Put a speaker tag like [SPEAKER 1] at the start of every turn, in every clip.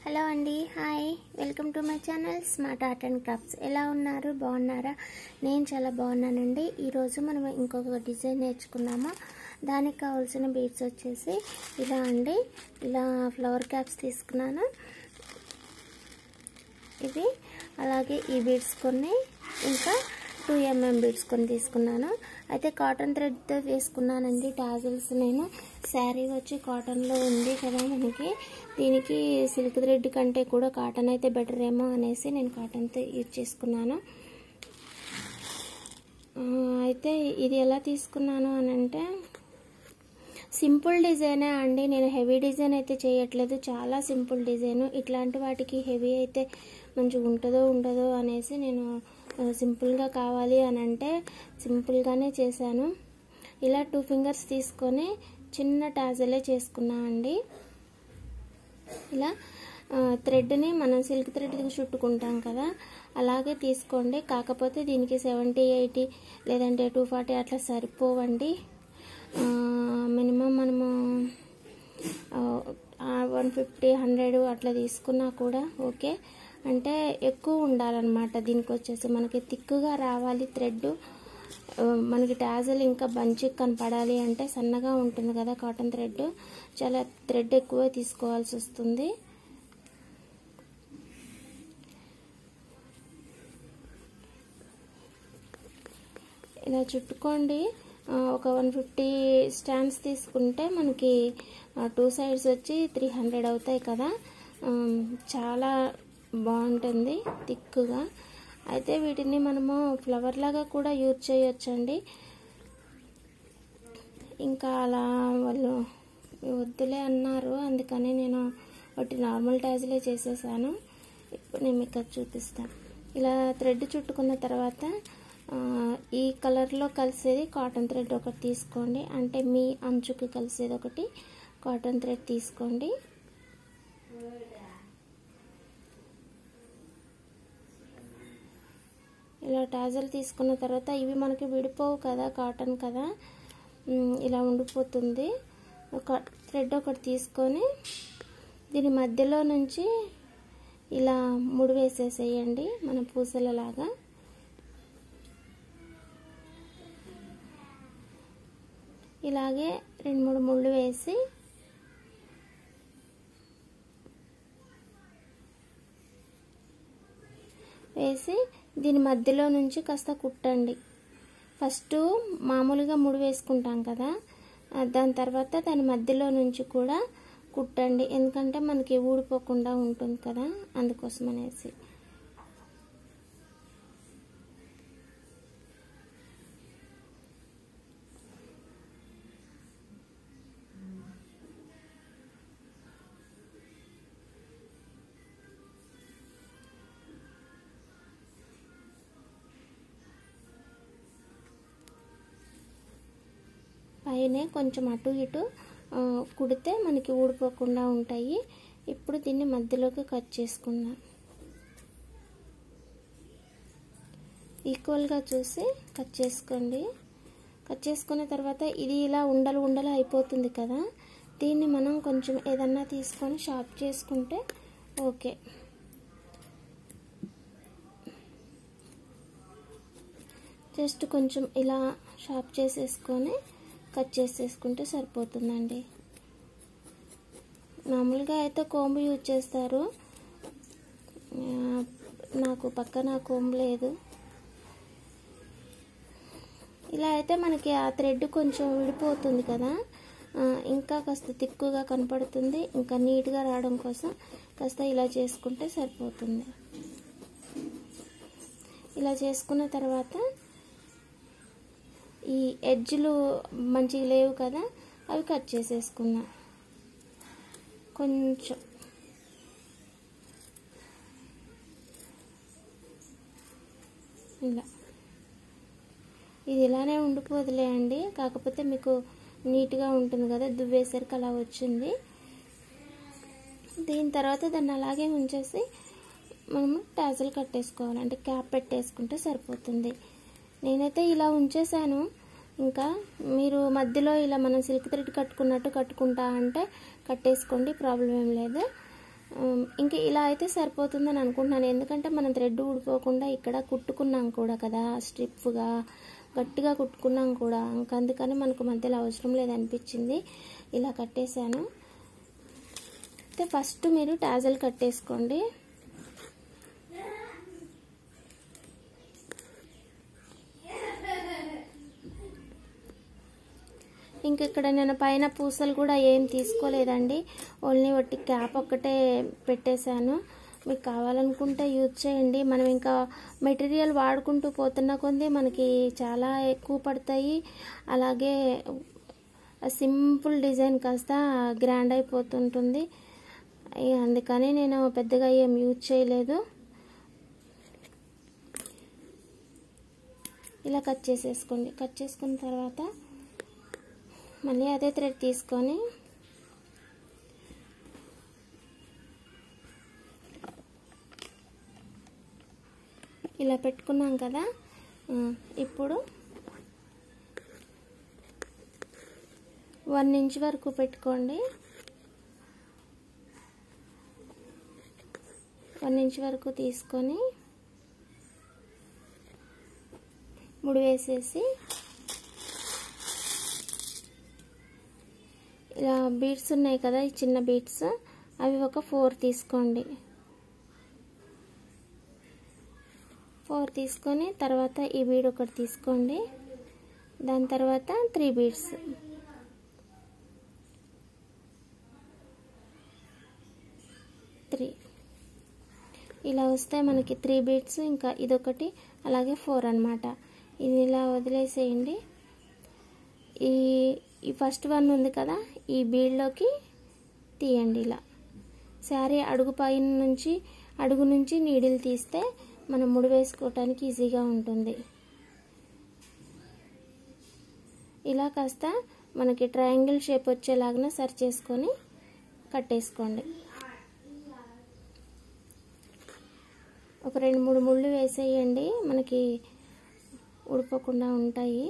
[SPEAKER 1] hello అండి hi welcome to my channel smart art and crafts ఎలా ఉన్నారు బాగున్నారా నేను చాలా బాగున్నానండి ఈరోజు మనం ఇంకొక డిజైన్ నేర్చుకున్నాము దానికి కావాల్సిన బీడ్స్ వచ్చేసి ఇలా అండి ఇలా ఫ్లవర్ క్యాప్స్ తీసుకున్నాను ఇవి అలాగే ఈ బీడ్స్ కొన్ని ఇంకా టూ ఎంఎం బీడ్స్ కొన్ని తీసుకున్నాను అయితే కాటన్ థ్రెడ్తో వేసుకున్నానండి టాజిల్స్ నేను శారీ వచ్చి కాటన్లో ఉంది కదా మనకి దీనికి సిల్క్ థ్రెడ్ కంటే కూడా కాటన్ అయితే బెటర్ ఏమో అనేసి నేను కాటన్తో యూజ్ చేసుకున్నాను అయితే ఇది ఎలా తీసుకున్నాను అని అంటే సింపుల్ డిజైనే అండి నేను హెవీ డిజైన్ అయితే చేయట్లేదు చాలా సింపుల్ డిజైన్ ఇట్లాంటి వాటికి హెవీ అయితే మంచిగా ఉంటుందో ఉండదో అనేసి నేను సింపుల్గా కావాలి అని అంటే సింపుల్గానే చేశాను ఇలా టూ ఫింగర్స్ తీసుకొని చిన్న టాజలే చేసుకున్నా అండి ఇలా థ్రెడ్ని మనం సిల్క్ థ్రెడ్కి చుట్టుకుంటాం కదా అలాగే తీసుకోండి కాకపోతే దీనికి సెవెంటీ ఎయిటీ లేదంటే టూ ఫార్టీ అట్లా సరిపోవండి మినిమం మనము వన్ ఫిఫ్టీ హండ్రెడ్ అట్లా తీసుకున్నా కూడా ఓకే అంటే ఎక్కువ ఉండాలన్నమాట దీనికి వచ్చేసి మనకి తిక్కుగా రావాలి థ్రెడ్ మనకి టాజల్ ఇంకా బంచికి కనపడాలి అంటే సన్నగా ఉంటుంది కదా కాటన్ థ్రెడ్ చాలా థ్రెడ్ ఎక్కువ తీసుకోవాల్సి వస్తుంది ఇలా చుట్టుకోండి ఒక వన్ ఫిఫ్టీ స్టాండ్స్ తీసుకుంటే మనకి టూ సైడ్స్ వచ్చి త్రీ హండ్రెడ్ అవుతాయి కదా చాలా బాగుంటుంది థిక్గా అయితే వీటిని మనము ఫ్లవర్ లాగా కూడా యూజ్ చేయొచ్చండి ఇంకా అలా వాళ్ళు వద్దులే అన్నారు అందుకని నేను ఒకటి నార్మల్ టైజ్లే చేసేసాను ఇప్పుడు నేను మీకు చూపిస్తాను ఇలా థ్రెడ్ చుట్టుకున్న తర్వాత ఈ కలర్లో కలిసేది కాటన్ థ్రెడ్ ఒకటి తీసుకోండి అంటే మీ అంచుకి కలిసేది ఒకటి కాటన్ థ్రెడ్ తీసుకోండి ఇలా టాజల్ తీసుకున్న తర్వాత ఇవి మనకి విడిపోవు కదా కాటన్ కదా ఇలా ఉండిపోతుంది ఒక థ్రెడ్ ఒకటి తీసుకొని దీని మధ్యలో నుంచి ఇలా ముడి వేసేసేయండి మన పూసలలాగా ఇలాగే రెండు మూడు ముళ్ళు వేసి వేసి దీని మధ్యలో నుంచి కాస్త కుట్టండి ఫస్ట్ మామూలుగా ముడి వేసుకుంటాం కదా దాని తర్వాత దాని మధ్యలో నుంచి కూడా కుట్టండి ఎందుకంటే మనకి ఊడిపోకుండా ఉంటుంది కదా అందుకోసం అనేసి పైనే కొంచెం అటు ఇటు కుడితే మనకి ఊడిపోకుండా ఉంటాయి ఇప్పుడు దీన్ని మధ్యలోకి కట్ చేసుకుందాం ఈక్వల్గా చూసి కట్ చేసుకోండి కట్ చేసుకున్న తర్వాత ఇది ఇలా ఉండలు ఉండలు అయిపోతుంది కదా దీన్ని మనం కొంచెం ఏదన్నా తీసుకొని షార్ప్ చేసుకుంటే ఓకే జస్ట్ కొంచెం ఇలా షార్ప్ చేసేసుకొని కట్ చేసేసుకుంటే సరిపోతుందండి మామూలుగా అయితే కోంబు యూజ్ చేస్తారు నాకు పక్కన కోంబు లేదు ఇలా అయితే మనకి ఆ థ్రెడ్ కొంచెం విడిపోతుంది కదా ఇంకా కాస్త తిక్కుగా కనపడుతుంది ఇంకా నీట్గా రావడం కోసం కాస్త ఇలా చేసుకుంటే సరిపోతుంది ఇలా చేసుకున్న తర్వాత ఈ ఎడ్జ్లు మంచిగా లేవు కదా అవి కట్ చేసేసుకున్నా కొంచెం ఇలా ఇది ఇలానే ఉండిపోదులే అండి కాకపోతే మీకు నీట్గా ఉంటుంది కదా దువ్వేసరికి అలా వచ్చింది దీని తర్వాత దాన్ని అలాగే ఉంచేసి మనము టాజల్ కట్టేసుకోవాలి అంటే క్యాప్ పెట్టేసుకుంటే సరిపోతుంది నేనైతే ఇలా ఉంచేసాను ఇంకా మీరు మధ్యలో ఇలా మనం సిల్క్ థ్రెడ్ కట్టుకున్నట్టు కట్టుకుంటా అంటే కట్టేసుకోండి ప్రాబ్లం ఏం లేదు ఉమ్, ఇంకా ఇలా అయితే సరిపోతుందని అనుకుంటున్నాను ఎందుకంటే మనం థ్రెడ్ ఊడిపోకుండా ఇక్కడ కుట్టుకున్నాం కూడా కదా స్ట్రిప్గా గట్టిగా కుట్టుకున్నాం కూడా ఇంకా అందుకని మనకు మధ్యలో అవసరం లేదనిపించింది ఇలా కట్టేశాను అయితే ఫస్ట్ మీరు టాజల్ కట్టేసుకోండి ఇంక ఇక్కడ నేను పైన పూసలు కూడా ఏం తీసుకోలేదండి ఓన్లీ ఒట్టి క్యాప్ ఒక్కటే పెట్టేశాను మీకు కావాలనుకుంటే యూజ్ చేయండి మనం ఇంకా మెటీరియల్ వాడుకుంటూ పోతున్న కొద్దీ మనకి చాలా ఎక్కువ పడతాయి అలాగే సింపుల్ డిజైన్ కాస్త గ్రాండ్ అయిపోతుంటుంది ఇక అందుకని నేను పెద్దగా ఏం యూజ్ చేయలేదు ఇలా కట్ చేసేసుకోండి కట్ చేసుకున్న తర్వాత మళ్ళీ అదే థ్రెడ్ తీసుకొని ఇలా పెట్టుకున్నాం కదా ఆ, ఇప్పుడు వన్ ఇంచ్ వరకు పెట్టుకోండి వన్ ఇంచ్ వరకు తీసుకొని ముడి వేసేసి ఇలా బీడ్స్ ఉన్నాయి కదా ఈ చిన్న బీడ్స్ అవి ఒక ఫోర్ తీసుకోండి ఫోర్ తీసుకొని తర్వాత ఈ బీడ్ ఒకటి తీసుకోండి దాని తర్వాత త్రీ బీడ్స్ త్రీ ఇలా వస్తే మనకి త్రీ బీడ్స్ ఇంకా ఇదొకటి అలాగే ఫోర్ అన్నమాట ఇది ఇలా వదిలేసేయండి ఈ ఈ ఫస్ట్ వన్ ఉంది కదా ఈ బీడ్లోకి తీయండి ఇలా శారీ అడుగు పైన నుంచి అడుగు నుంచి నీడిల్ తీస్తే మనం ముడి వేసుకోవటానికి ఈజీగా ఉంటుంది ఇలా కాస్త మనకి ట్రయాంగిల్ షేప్ వచ్చేలాగా సరి చేసుకొని కట్టేసుకోండి ఒక రెండు మూడు ముళ్ళు వేసేయండి మనకి ఉడిపోకుండా ఉంటాయి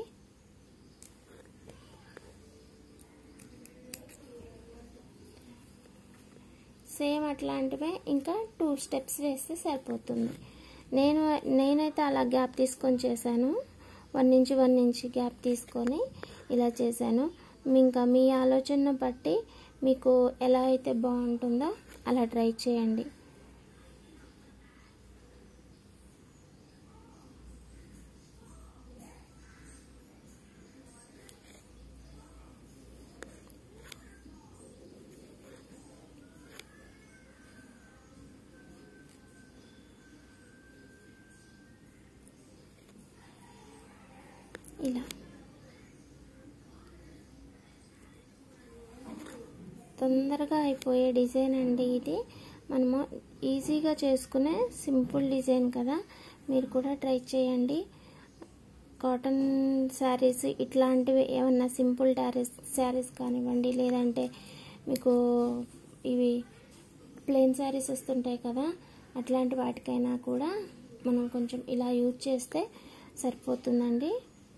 [SPEAKER 1] సేమ్ అట్లాంటివే ఇంకా టూ స్టెప్స్ వేస్తే సరిపోతుంది నేను నేనైతే అలా గ్యాప్ తీసుకొని చేశాను one inch one inch gap తీసుకొని ఇలా చేశాను ఇంకా మీ ఆలోచన బట్టి మీకు ఎలా అయితే బాగుంటుందో అలా ట్రై చేయండి ఇలా తొందరగా అయిపోయే డిజైన్ అండి ఇది మనము ఈజీగా చేసుకునే సింపుల్ డిజైన్ కదా మీరు కూడా ట్రై చేయండి కాటన్ శారీస్ ఇట్లాంటివి ఏమన్నా సింపుల్ టారీస్ శారీస్ కానివ్వండి లేదంటే మీకు ఇవి ప్లెయిన్ శారీస్ వస్తుంటాయి కదా అట్లాంటి వాటికైనా కూడా మనం కొంచెం ఇలా యూజ్ చేస్తే సరిపోతుందండి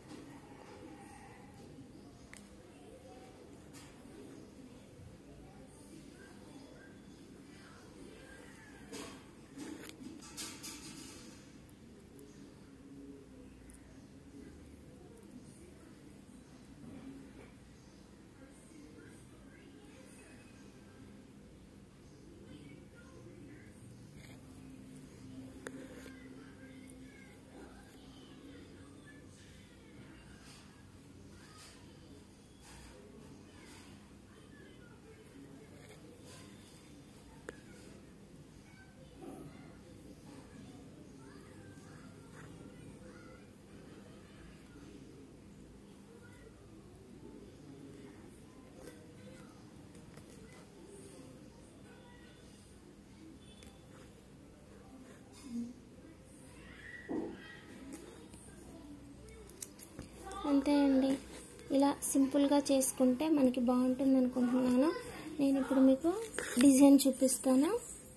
[SPEAKER 1] అంతే అండి ఇలా సింపుల్గా చేసుకుంటే మనకి బాగుంటుంది అనుకుంటున్నాను నేను ఇప్పుడు మీకు డిజైన్ చూపిస్తాను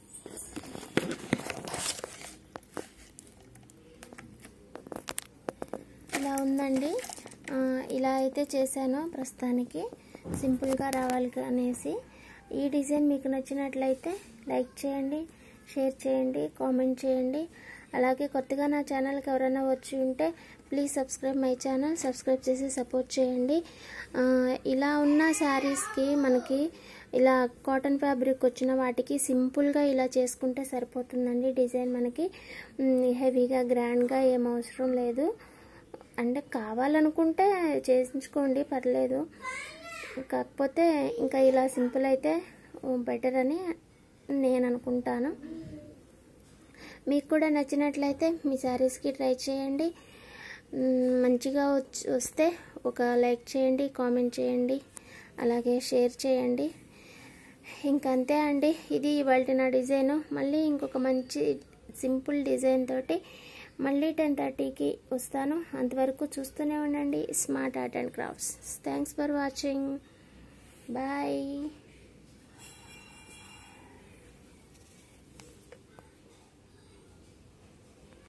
[SPEAKER 1] ఇలా ఉందండి ఆ, ఇలా అయితే చేశాను ప్రస్తుతానికి సింపుల్గా రావాలి అనేసి ఈ డిజైన్ మీకు నచ్చినట్లయితే లైక్ చేయండి షేర్ చేయండి కామెంట్ చేయండి అలాగే కొత్తగా నా ఛానల్కి ఎవరైనా వచ్చి ఉంటే please subscribe my channel subscribe చేసి సపోర్ట్ చేయండి ఆ, ఇలా ఉన్న శారీస్కి మనకి ఇలా కాటన్ ఫ్యాబ్రిక్ వచ్చిన వాటికి సింపుల్గా ఇలా చేసుకుంటే సరిపోతుందండి డిజైన్ మనకి మ్, హెవీగా గ్రాండ్గా ఏం అవసరం లేదు అంటే కావాలనుకుంటే చేయించుకోండి పర్లేదు కాకపోతే ఇంకా ఇలా సింపుల్ అయితే బెటర్ అని నేను అనుకుంటాను మీకు కూడా నచ్చినట్లయితే మీ శారీస్కి ట్రై చేయండి మ్, మంచిగా వచ్చి వస్తే ఒక లైక్ చేయండి కామెంట్ చేయండి అలాగే షేర్ చేయండి ఇంకంతే అండి ఇది ఇవాళ నా డిజైన్ మళ్ళీ ఇంకొక మంచి సింపుల్ డిజైన్ తోటి మళ్ళీ టెన్ థర్టీకి వస్తాను అంతవరకు చూస్తూనే ఉండండి smart art and crafts thanks for watching bye